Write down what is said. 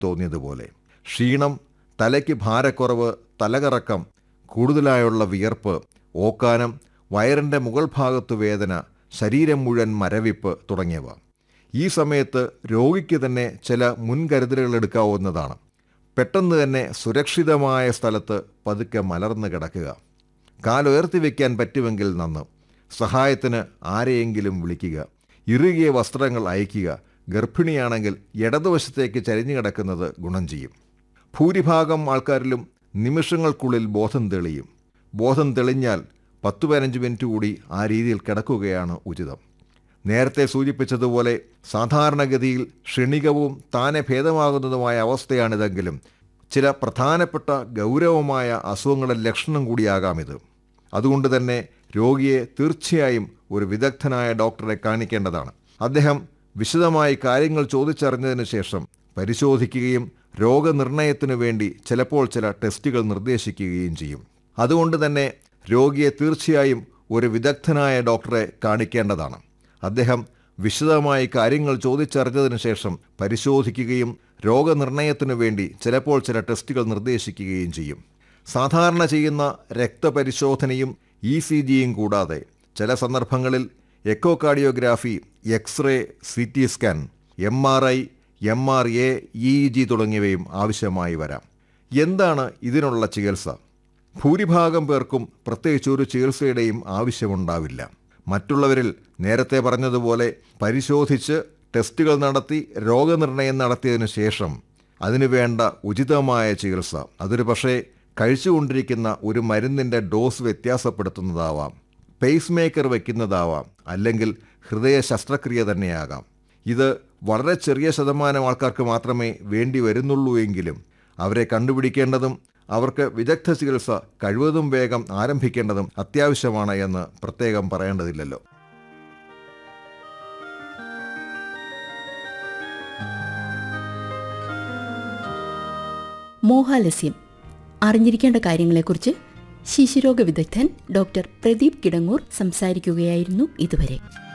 തോന്നിയതുപോലെ ക്ഷീണം തലയ്ക്ക് ഭാരക്കുറവ് തലകറക്കം കൂടുതലായുള്ള വിയർപ്പ് ഓക്കാനം വയറിൻ്റെ മുകൾ ഭാഗത്തു വേദന ശരീരം മുഴുവൻ മരവിപ്പ് തുടങ്ങിയവ ഈ സമയത്ത് രോഗിക്ക് തന്നെ ചില മുൻകരുതലുകൾ എടുക്കാവുന്നതാണ് പെട്ടെന്ന് തന്നെ സുരക്ഷിതമായ സ്ഥലത്ത് പതുക്കെ മലർന്ന് കിടക്കുക കാലുയർത്തി വയ്ക്കാൻ പറ്റുമെങ്കിൽ നന്ന് സഹായത്തിന് ആരെയെങ്കിലും വിളിക്കുക ഇറുകിയ വസ്ത്രങ്ങൾ അയക്കുക ഗർഭിണിയാണെങ്കിൽ ഇടതുവശത്തേക്ക് ചരിഞ്ഞു കിടക്കുന്നത് ഗുണം ചെയ്യും ഭൂരിഭാഗം ആൾക്കാരിലും നിമിഷങ്ങൾക്കുള്ളിൽ ബോധം തെളിയും ബോധം തെളിഞ്ഞാൽ പത്തു പതിനഞ്ച് മിനിറ്റ് കൂടി ആ രീതിയിൽ കിടക്കുകയാണ് ഉചിതം നേരത്തെ സൂചിപ്പിച്ചതുപോലെ സാധാരണഗതിയിൽ ക്ഷണികവും താനെ ഭേദമാകുന്നതുമായ അവസ്ഥയാണിതെങ്കിലും ചില പ്രധാനപ്പെട്ട ഗൗരവമായ അസുഖങ്ങളുടെ ലക്ഷണം കൂടിയാകാം ഇത് അതുകൊണ്ട് തന്നെ രോഗിയെ തീർച്ചയായും ഒരു വിദഗ്ധനായ ഡോക്ടറെ കാണിക്കേണ്ടതാണ് അദ്ദേഹം വിശദമായി കാര്യങ്ങൾ ചോദിച്ചറിഞ്ഞതിന് ശേഷം പരിശോധിക്കുകയും രോഗനിർണയത്തിനു വേണ്ടി ചിലപ്പോൾ ചില ടെസ്റ്റുകൾ നിർദ്ദേശിക്കുകയും ചെയ്യും അതുകൊണ്ട് തന്നെ രോഗിയെ തീർച്ചയായും ഒരു വിദഗ്ധനായ ഡോക്ടറെ കാണിക്കേണ്ടതാണ് അദ്ദേഹം വിശദമായി കാര്യങ്ങൾ ചോദിച്ചറിഞ്ഞതിനു ശേഷം പരിശോധിക്കുകയും രോഗനിർണയത്തിനു വേണ്ടി ചിലപ്പോൾ ചില ടെസ്റ്റുകൾ നിർദ്ദേശിക്കുകയും ചെയ്യും സാധാരണ ചെയ്യുന്ന രക്തപരിശോധനയും ഇ സി ജിയും കൂടാതെ ചില സന്ദർഭങ്ങളിൽ echocardiography x ray C T scan M R I M R A E G തുടങ്ങിയവയും ആവശ്യമായി വരാം എന്താണ് ഇതിനുള്ള ചികിത്സ ഭൂരിഭാഗം പേർക്കും പ്രത്യേകിച്ച് ഒരു ചികിത്സയുടെയും ആവശ്യമുണ്ടാവില്ല മറ്റുള്ളവരിൽ നേരത്തെ പറഞ്ഞതുപോലെ പരിശോധിച്ച് ടെസ്റ്റുകൾ നടത്തി രോഗനിർണയം നടത്തിയതിനു ശേഷം അതിനുവേണ്ട ഉചിതമായ ചികിത്സ അതൊരു പക്ഷേ കഴിച്ചുകൊണ്ടിരിക്കുന്ന ഒരു മരുന്നിൻ്റെ ഡോസ് വ്യത്യാസപ്പെടുത്തുന്നതാവാം പേസ് മേക്കർ വയ്ക്കുന്നതാവാം അല്ലെങ്കിൽ ഹൃദയ ശസ്ത്രക്രിയ തന്നെയാകാം ഇത് വളരെ ചെറിയ ശതമാനം ആൾക്കാർക്ക് മാത്രമേ വേണ്ടി വരുന്നുള്ളൂ എങ്കിലും അവരെ കണ്ടുപിടിക്കേണ്ടതും അവർക്ക് വിദഗ്ധ ചികിത്സ കഴിവതും വേഗം ആരംഭിക്കേണ്ടതും അത്യാവശ്യമാണ് എന്ന് പ്രത്യേകം പറയേണ്ടതില്ലല്ലോ മോഹാലസ്യം അറിഞ്ഞിരിക്കേണ്ട കാര്യങ്ങളെക്കുറിച്ച് ശിശുരോഗ വിദഗ്ധൻ ഡോക്ടർ പ്രദീപ് കിടങ്ങൂർ സംസാരിക്കുകയായിരുന്നു ഇതുവരെ